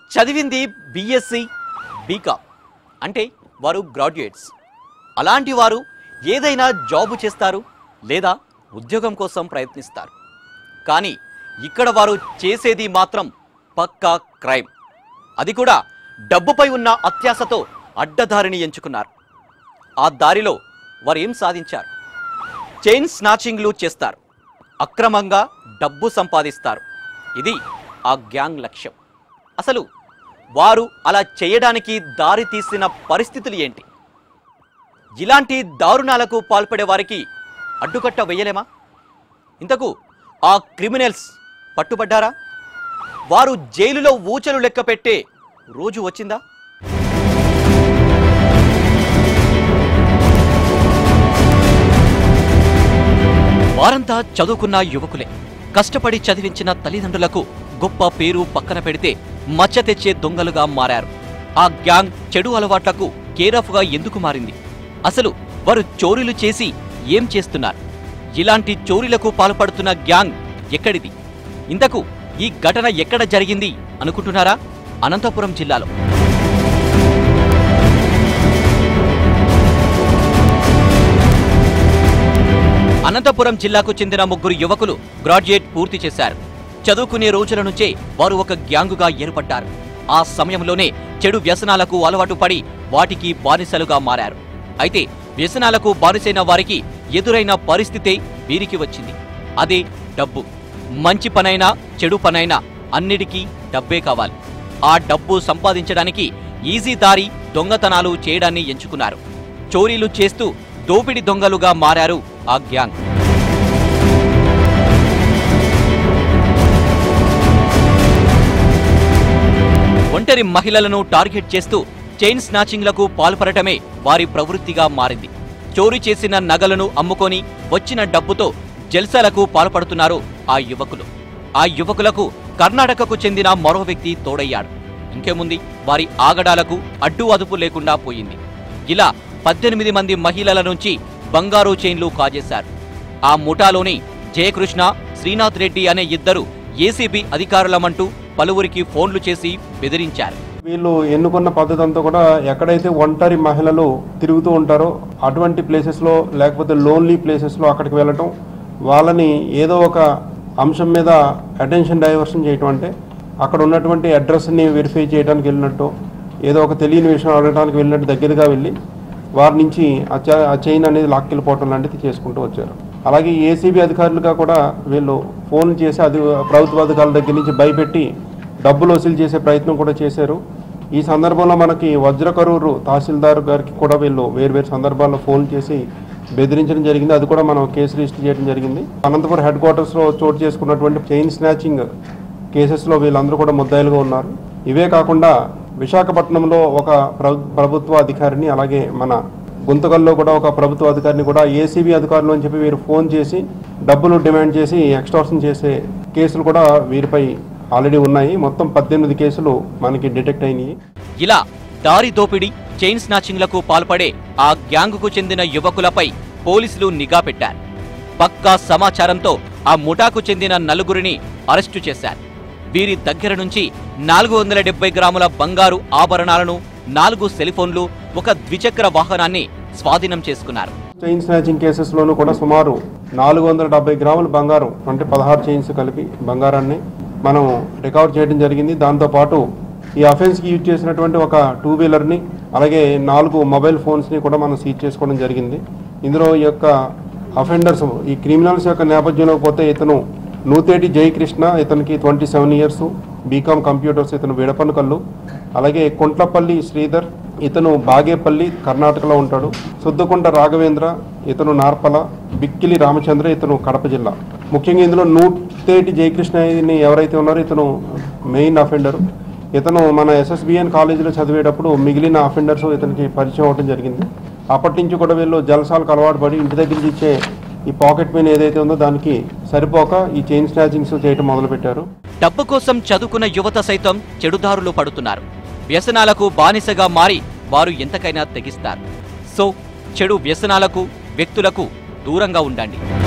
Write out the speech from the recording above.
చదివింది BSc BCom అంటే వారు గ్రాడ్యుయేట్స్ అలాంటి వారు ఏదైనా జాబు చేస్తారు లేదా ఉద్యోగం కోసం ప్రయత్నిస్తారు కానీ ఇక్కడ వారు చేసేది మాత్రం పక్కా క్రైమ్ అది కూడా డబ్బుపై ఉన్న అత్యాశతో అడ్డదారిని ఎంచుకున్నారు ఆ దారిలో వారు ఏం సాధించారు చైన్ స్నాచింగ్లు చేస్తారు అక్రమంగా డబ్బు సంపాదిస్తారు ఇది ఆ గ్యాంగ్ లక్ష్యం అసలు వారు అలా చేయడానికి దారి తీసిన పరిస్థితులు ఏంటి ఇలాంటి దారుణాలకు పాల్పడే వారికి అడ్డుకట్ట వేయలేమా ఇంతకు ఆ క్రిమినల్స్ పట్టుబడ్డారా వారు జైలులో ఊచలు లెక్క పెట్టే రోజు వచ్చిందా వారంతా చదువుకున్న యువకులే కష్టపడి చదివించిన తల్లిదండ్రులకు గొప్ప పేరు పక్కన పెడితే మచ్చ తెచ్చే దొంగలుగా మారారు ఆ గ్యాంగ్ చెడు అలవాట్లకు కేరఫ్గా ఎందుకు మారింది అసలు వారు చోరీలు చేసి ఏం చేస్తున్నారు ఇలాంటి చోరీలకు పాల్పడుతున్న గ్యాంగ్ ఎక్కడిది ఇంతకు ఈ ఘటన ఎక్కడ జరిగింది అనుకుంటున్నారా అనంతపురం జిల్లాలో అనంతపురం జిల్లాకు చెందిన ముగ్గురు యువకులు గ్రాడ్యుయేట్ పూర్తి చేశారు చదువుకునే రోజుల నుంచే వారు ఒక గ్యాంగుగా ఏర్పడ్డారు ఆ సమయంలోనే చెడు వ్యసనాలకు అలవాటు పడి వాటికి బానిసలుగా మారారు అయితే వ్యసనాలకు బానిసైన వారికి ఎదురైన పరిస్థితే వీరికి వచ్చింది అదే డబ్బు మంచి పనైనా చెడు పనైనా అన్నిటికీ డబ్బే కావాలి ఆ డబ్బు సంపాదించడానికి ఈజీ దారి దొంగతనాలు చేయడాన్ని ఎంచుకున్నారు చోరీలు చేస్తూ దోపిడి దొంగలుగా మారారు ఆ గ్యాంగ్ ఒంటరి మహిళలను టార్గెట్ చేస్తూ చైన్ స్నాచింగ్లకు పాల్పడటమే వారి ప్రవృత్తిగా మారింది చోరీ చేసిన నగలను అమ్ముకొని వచ్చిన డబ్బుతో జల్సాలకు పాల్పడుతున్నారు ఆ యువకులు ఆ యువకులకు కర్ణాటకకు చెందిన మరో వ్యక్తి తోడయ్యాడు ఇంకేముంది వారి ఆగడాలకు అడ్డు అదుపు లేకుండా పోయింది ఇలా పద్దెనిమిది మంది మహిళల నుంచి బంగారు చైన్లు కాజేశారు ఆ ముఠాలోని జయకృష్ణ శ్రీనాథ్ రెడ్డి అనే ఇద్దరు ఏసీబీ అధికారులమంటూ పలువురికి ఫోన్లు చేసి బెదిరించారు వీళ్ళు ఎన్నుకున్న పద్ధతి అంతా కూడా ఎక్కడైతే ఒంటరి మహిళలు తిరుగుతూ ఉంటారో అటువంటి ప్లేసెస్లో లేకపోతే లోన్లీ ప్లేసెస్లో అక్కడికి వెళ్ళటం వాళ్ళని ఏదో ఒక అంశం మీద అటెన్షన్ డైవర్షన్ చేయటం అంటే అక్కడ ఉన్నటువంటి అడ్రస్ని వెరిఫై చేయడానికి వెళ్ళినట్టు ఏదో ఒక తెలియని విషయం అడగడానికి వెళ్ళినట్టు దగ్గరగా వెళ్ళి వారి నుంచి ఆ చ- ఆ చైన్ అనేది లాక్కెళ్ళిపోవటం లాంటిది చేసుకుంటూ వచ్చారు అలాగే ఏసీబీ అధికారులుగా కూడా వీళ్ళు ఫోన్ చేసి అది ప్రభుత్వ అధికారుల దగ్గర నుంచి భయపెట్టి డబ్బులు వసూలు చేసే ప్రయత్నం కూడా చేశారు ఈ సందర్భంలో మనకి వజ్రకరూరు తహసీల్దార్ గారికి కూడా వీళ్ళు వేరు సందర్భాల్లో ఫోన్ చేసి బెదిరించడం జరిగింది అది కూడా మనం కేసు రిజిస్టర్ చేయడం జరిగింది అనంతపురం హెడ్ క్వార్టర్స్లో చోటు చేసుకున్నటువంటి చైన్ స్నాచింగ్ కేసెస్లో వీళ్ళందరూ కూడా ముద్దాయిలుగా ఉన్నారు ఇవే కాకుండా విశాఖపట్నంలో ఒక ప్ర- ప్రభుత్వ అధికారిని అలాగే మన గుంతకల్లో కూడా ఒక ప్రభుత్వ అధికారిని కూడా ఏసీబీ అధికారులు అని చెప్పి వీరు ఫోన్ చేసి డబ్బులు డిమాండ్ చేసి ఎక్స్టార్షన్ చేసే కేసులు కూడా వీరిపై ఆల్రెడీ ఉన్నాయి మొత్తం పద్దెనిమిది కేసులు మనకి డిటెక్ట్ అయినాయి ఇలా దారి దోపిడీ చైన్ స్నాచింగ్లకు పాల్పడే ఆ గ్యాంగుకు చెందిన యువకులపై పోలీసులు నిఘా పెట్టారు పక్కా సమాచారంతో ఆ ముఠాకు చెందిన నలుగురిని అరెస్టు చేశారు వీరి దగ్గర నుంచి నాలుగు వందల డెబ్బై గ్రాముల బంగారు ఆభరణాలను నాలుగు సెల్ఫోన్లు ఒక ద్విచక్ర వాహనాన్ని స్వాధీనం చేసుకున్నారు చైన్ స్నాచింగ్ కేసెస్లోనూ కూడా సుమారు నాలుగు వందల డెబ్బై గ్రాముల బంగారం అంటే పదహారు చైన్స్ కలిపి బంగారాన్ని మనం రికవర్ చేయడం జరిగింది దాంతోపాటు ఈ అఫెన్స్కి యూజ్ చేసినటువంటి ఒక టూ వీలర్ని అలాగే నాలుగు మొబైల్ ఫోన్స్ని కూడా మనం సీజ్ చేసుకోవడం జరిగింది ఇందులో ఈ యొక్క అఫెండర్స్ ఈ క్రిమినల్స్ యొక్క నేపథ్యంలోకి పోతే ఇతను నూతేటి జయకృష్ణ ఇతనికి twenty seven years BCom computers ఇతను విడపనకల్లు అలాగే కొంట్లపల్లి శ్రీధర్ ఇతను బాగేపల్లి కర్ణాటకలో ఉంటాడు సుద్దకొండ రాఘవేంద్ర ఇతను నార్పల బిక్కిలి రామచంద్ర ఇతను కడప జిల్లా ముఖ్యంగా ఇందులో నూతేటి జయకృష్ణ అని ఎవరైతే ఉన్నారో ఇతను మెయిన్ అఫెండర్ ఇతను మన ఎస్ఎస్బిఎన్ కాలేజీలో చదివేటప్పుడు మిగిలిన అఫెండర్స్ ఇతనికి పరిచయం అవ్వడం జరిగింది అప్పటి నుంచి కూడా వీళ్ళు జలసాలకు అలవాటు పడి ఇంటి దగ్గర నుంచి ఇచ్చే ఈ పాకెట్ పెయిన్ ఏదైతే ఉందో దానికి సరిపోక ఈ చైన్ స్నాచింగ్స్ చేయటం మొదలుపెట్టారు డబ్బు కోసం చదువుకున్న యువత సైతం చెడుదారులు పడుతున్నారు వ్యసనాలకు బానిసగా మారి వారు ఎంతకైనా తెగిస్తారు సో చెడు వ్యసనాలకు వ్యక్తులకు దూరంగా ఉండండి